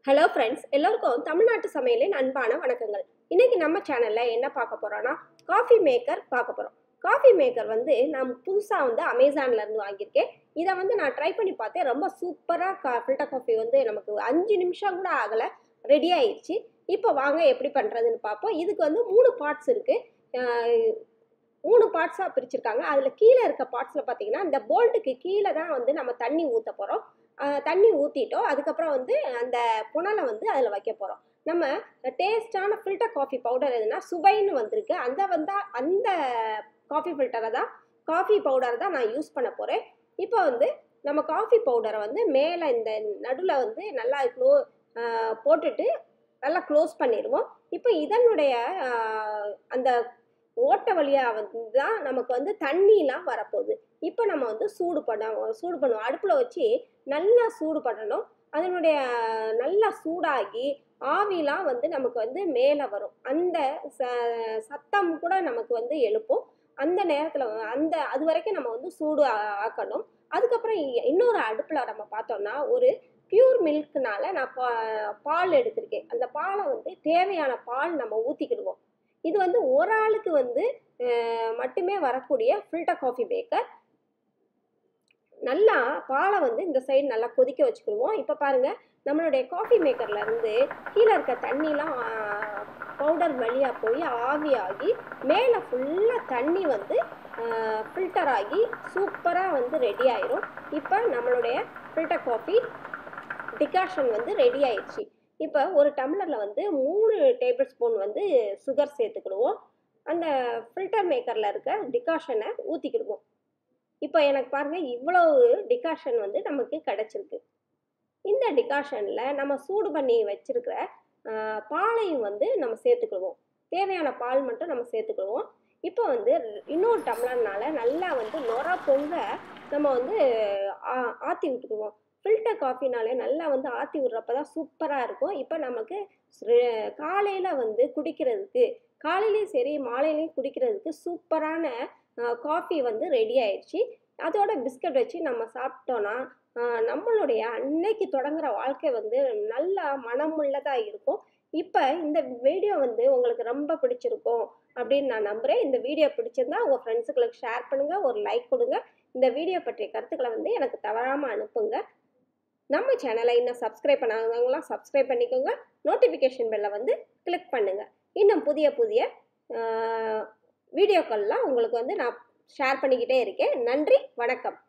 hello friends எல்லோருக்கும் தமிழ்நாட்டு சமையலின் அன்பான வணக்கங்கள் இன்னைக்கு நம்ம சேனலில் என்ன பார்க்க போகிறோன்னா காஃபி மேக்கர் பார்க்க போகிறோம் காஃபி மேக்கர் வந்து நான் புதுசாக வந்து அமேசான்ல இருந்து வாங்கியிருக்கேன் இதை வந்து நான் ட்ரை பண்ணி பார்த்தேன் ரொம்ப சூப்பராக கா ஃபில்டர் காஃபி வந்து நமக்கு அஞ்சு நிமிஷம் கூட ஆகலை ரெடி ஆயிடுச்சு இப்போ வாங்க எப்படி பண்ணுறதுன்னு பார்ப்போம் இதுக்கு வந்து மூணு பார்ட்ஸ் இருக்குது மூணு பார்ட்ஸாக பிரிச்சிருக்காங்க அதில் கீழே இருக்க பார்ட்ஸில் பார்த்தீங்கன்னா இந்த போல்ட்டுக்கு கீழே தான் வந்து நம்ம தண்ணி ஊற்ற போகிறோம் தண்ணி ஊற்றிட்டோம் அதுக்கப்புறம் வந்து அந்த புனலை வந்து அதில் வைக்க போகிறோம் நம்ம டேஸ்டான ஃபில்டர் காஃபி பவுடர் எதுனா சுவைன்னு வந்திருக்கு அந்த வந்தால் அந்த காஃபி ஃபில்டரை தான் காஃபி பவுடர் தான் நான் யூஸ் பண்ண போகிறேன் இப்போ வந்து நம்ம காஃபி பவுடரை வந்து மேலே இந்த நடுவில் வந்து நல்லா க்ளோ போட்டுட்டு நல்லா க்ளோஸ் பண்ணிடுவோம் இப்போ இதனுடைய அந்த ஓட்ட வழியாக வந்து தான் நமக்கு வந்து தண்ணிலாம் வரப்போகுது இப்போ நம்ம வந்து சூடு பண்ண சூடு பண்ணுவோம் அடுப்பில் வச்சு நல்லா சூடு பண்ணணும் அதனுடைய நல்லா சூடாகி ஆவிலாம் வந்து நமக்கு வந்து மேலே வரும் அந்த ச சத்தம் கூட நமக்கு வந்து எழுப்பும் அந்த நேரத்தில் அந்த அது வரைக்கும் நம்ம வந்து சூடு ஆக்கணும் அதுக்கப்புறம் இன்னொரு அடுப்பில் நம்ம பார்த்தோம்னா ஒரு பியூர் மில்க்னால நான் பா பால் எடுத்திருக்கேன் அந்த பாலை வந்து தேவையான பால் நம்ம ஊற்றிக்கிடுவோம் இது வந்து ஒரு ஆளுக்கு வந்து மட்டுமே வரக்கூடிய ஃபில்டர் காஃபி மேக்கர் நல்லா பாலை வந்து இந்த சைடு நல்லா கொதிக்க வச்சுக்கிடுவோம் இப்போ பாருங்கள் நம்மளுடைய காஃபி மேக்கர்லேருந்து கீழே இருக்க தண்ணிலாம் பவுடர் வழியாக போய் ஆவியாகி மேலே ஃபுல்லாக தண்ணி வந்து ஃபில்டர் ஆகி சூப்பராக வந்து ரெடி ஆயிரும் இப்போ நம்மளுடைய ஃபில்டர் காஃபி டிகாஷன் வந்து ரெடி ஆயிடுச்சு இப்போ ஒரு டம்ளரில் வந்து மூணு டேபிள் ஸ்பூன் வந்து சுகர் சேர்த்துக்கிடுவோம் அந்த ஃபில்டர் மேக்கரில் இருக்க டிகாஷனை ஊற்றிக்கிடுவோம் இப்போ எனக்கு பாருங்கள் இவ்வளோ டிகாஷன் வந்து நமக்கு கிடச்சிருக்கு இந்த டிகாஷனில் நம்ம சூடு பண்ணி வச்சுருக்கிற பாலையும் வந்து நம்ம சேர்த்துக்கிடுவோம் தேவையான பால் மட்டும் நம்ம சேர்த்துக்கிடுவோம் இப்போ வந்து இன்னொரு டம்ளர்னால நல்லா வந்து நொற பொங்க நம்ம வந்து ஆற்றி விட்டுக்குவோம் ஃபில்டர் காஃபினாலே நல்லா வந்து ஆற்றி விட்றப்ப தான் சூப்பராக இருக்கும் இப்போ நமக்கு காலையில் வந்து குடிக்கிறதுக்கு காலையிலையும் சரி மாலையிலையும் குடிக்கிறதுக்கு சூப்பரான காஃபி வந்து ரெடி ஆயிடுச்சு அதோட பிஸ்கட் வச்சு நம்ம சாப்பிட்டோன்னா நம்மளுடைய அன்னைக்கு தொடங்குற வாழ்க்கை வந்து நல்லா மனமுள்ளதாக இருக்கும் இப்போ இந்த வீடியோ வந்து உங்களுக்கு ரொம்ப பிடிச்சிருக்கும் அப்படின்னு நான் நம்புகிறேன் இந்த வீடியோ பிடிச்சிருந்தா உங்கள் ஃப்ரெண்ட்ஸுங்களுக்கு ஷேர் பண்ணுங்கள் ஒரு லைக் கொடுங்க இந்த வீடியோ பற்றிய கருத்துக்களை வந்து எனக்கு தவறாமல் அனுப்புங்க நம்ம சேனலை இன்னும் சப்ஸ்கிரைப் பண்ணாதவங்களாம் சப்ஸ்கிரைப் பண்ணிக்கோங்க நோட்டிஃபிகேஷன் பெல்லை வந்து கிளிக் பண்ணுங்கள் இன்னும் புதிய புதிய வீடியோக்கள்லாம் உங்களுக்கு வந்து நான் ஷேர் பண்ணிக்கிட்டே இருக்கேன் நன்றி வணக்கம்